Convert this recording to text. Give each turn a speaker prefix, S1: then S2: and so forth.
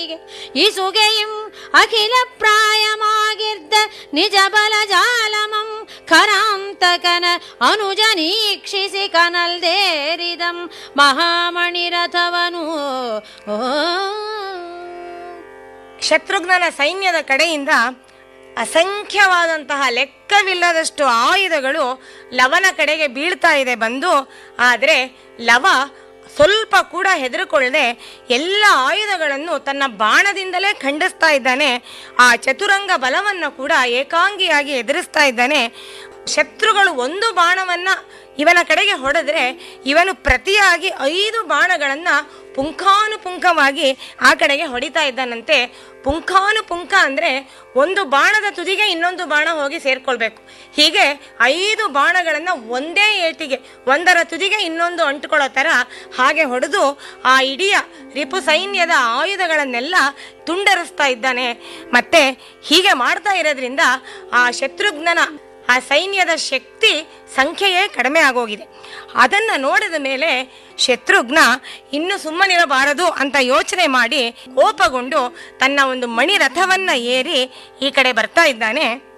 S1: ಅವನಿಗೆ ಇಸುಗೆയും ಅಖಿಲ ಪ್ರಾಯಮಾಗಿರ್ದ ನಿಜ ಬಲ ಜಾಲಮಂ ಖರಾಂತಕನ ಅನುಜನೀಕ್ಷಿಸಿ ಕನಲ್ದೇರಿದಂ ಮಹಾಮಣಿರಥವನು ಓ
S2: ಶತ್ರುಘ್ನನ ಸೈನ್ಯದ ಕಡೆಯಿಂದ ಅಸಂಖ್ಯವಾದಂತಹ ಲೆಕ್ಕವಿಲ್ಲದಷ್ಟು ಆಯುಧಗಳು ಲವನ ಕಡೆಗೆ ಬೀಳ್ತಾ ಇದೆ ಬಂದು ಆದರೆ ಲವ ಸ್ವಲ್ಪ ಕೂಡ ಹೆದರಿಕೊಳ್ಳದೆ ಎಲ್ಲ ಆಯುಧಗಳನ್ನು ತನ್ನ ಬಾಣದಿಂದಲೇ ಖಂಡಿಸ್ತಾ ಇದ್ದಾನೆ ಆ ಚತುರಂಗ ಬಲವನ್ನು ಕೂಡ ಏಕಾಂಗಿಯಾಗಿ ಎದುರಿಸ್ತಾ ಇದ್ದಾನೆ ಶತ್ರುಗಳು ಒಂದು ಬಾಣವನ್ನ ಇವನ ಕಡೆಗೆ ಹೊಡೆದ್ರೆ ಇವನು ಪ್ರತಿಯಾಗಿ ಐದು ಬಾಣಗಳನ್ನ ಪುಂಖಾನುಪುಂಖವಾಗಿ ಆ ಕಡೆಗೆ ಹೊಡಿತಾ ಇದ್ದಾನಂತೆ ಪುಂಖಾನುಪುಂಖ ಅಂದ್ರೆ ಒಂದು ಬಾಣದ ತುದಿಗೆ ಇನ್ನೊಂದು ಬಾಣ ಹೋಗಿ ಸೇರ್ಕೊಳ್ಬೇಕು ಹೀಗೆ ಐದು ಬಾಣಗಳನ್ನ ಒಂದೇ ಏಟಿಗೆ ಒಂದರ ತುದಿಗೆ ಇನ್ನೊಂದು ಅಂಟುಕೊಳ್ಳೋ ತರ ಹಾಗೆ ಹೊಡೆದು ಆ ಇಡೀ ರಿಪು ಸೈನ್ಯದ ಆಯುಧಗಳನ್ನೆಲ್ಲ ತುಂಡರಿಸ್ತಾ ಇದ್ದಾನೆ ಮತ್ತೆ ಹೀಗೆ ಮಾಡ್ತಾ ಇರೋದ್ರಿಂದ ಆ ಶತ್ರುಘ್ನನ ಆ ಸೈನ್ಯದ ಶಕ್ತಿ ಸಂಖ್ಯೆಯೇ ಕಡಿಮೆ ಆಗೋಗಿದೆ ಅದನ್ನ ನೋಡಿದ ಮೇಲೆ ಶತ್ರುಘ್ನ ಇನ್ನು ಸುಮ್ಮನಿರಬಾರದು ಅಂತ ಯೋಚನೆ ಮಾಡಿ ಕೋಪಗೊಂಡು ತನ್ನ ಒಂದು ಮಣಿ ರಥವನ್ನ ಏರಿ ಈ ಕಡೆ ಬರ್ತಾ ಇದ್ದಾನೆ